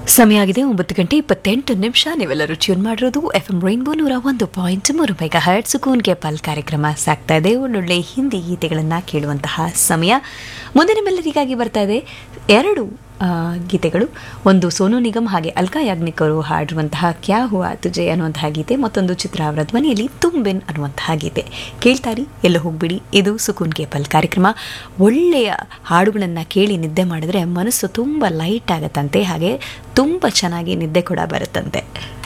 ಸಮಯ ಆಗಿದೆ ಒಂಬತ್ತು ಗಂಟೆ ಇಪ್ಪತ್ತೆಂಟು ನಿಮಿಷ ನೀವೆಲ್ಲರೂ ಟ್ಯೂನ್ ಮಾಡಿರೋದು ಎಫ್ ಎಂ ರೈನ್ಬೋ ನೂರ ಒಂದು ಪಾಯಿಂಟ್ ಮೂರು ಮೆಗಾ ಹರ್ಟ್ ಸುಕೂನ್ಗೆ ಪಲ್ ಕಾರ್ಯಕ್ರಮ ಸಾಗ್ತಾ ಇದೆ ಒಳ್ಳೊಳ್ಳೆ ಹಿಂದಿ ಗೀತೆಗಳನ್ನು ಕೇಳುವಂತಹ ಸಮಯ ಮುಂದೆ ನಿಮ್ಮೆಲ್ಲರಿಗಾಗಿ ಬರ್ತಾ ಇದೆ ಎರಡು ಆ, ಗೀತೆಗಳು ಒಂದು ಸೋನು ನಿಗಮ್ ಹಾಗೆ ಅಲ್ಕಾ ಯಾಗ್ನಿಕ್ ಅವರು ಹಾಡಿರುವಂತಹ ಕ್ಯಾ ಹುವಾ ತುಜೆ ಅನ್ನುವಂತಹ ಗೀತೆ ಮತ್ತೊಂದು ಚಿತ್ರ ಅವರ ಧ್ವನಿಯಲ್ಲಿ ತುಂಬಿನ್ ಅನ್ನುವಂತಹ ಗೀತೆ ಕೇಳ್ತಾರಿ ಎಲ್ಲ ಹೋಗ್ಬಿಡಿ ಇದು ಸುಕೂನ್ ಕೇಪಲ್ ಕಾರ್ಯಕ್ರಮ ಒಳ್ಳೆಯ ಹಾಡುಗಳನ್ನು ಕೇಳಿ ನಿದ್ದೆ ಮಾಡಿದ್ರೆ ಮನಸ್ಸು ತುಂಬ ಲೈಟ್ ಆಗತ್ತಂತೆ ಹಾಗೆ ತುಂಬ ಚೆನ್ನಾಗಿ ನಿದ್ದೆ ಕೂಡ ಬರುತ್ತಂತೆ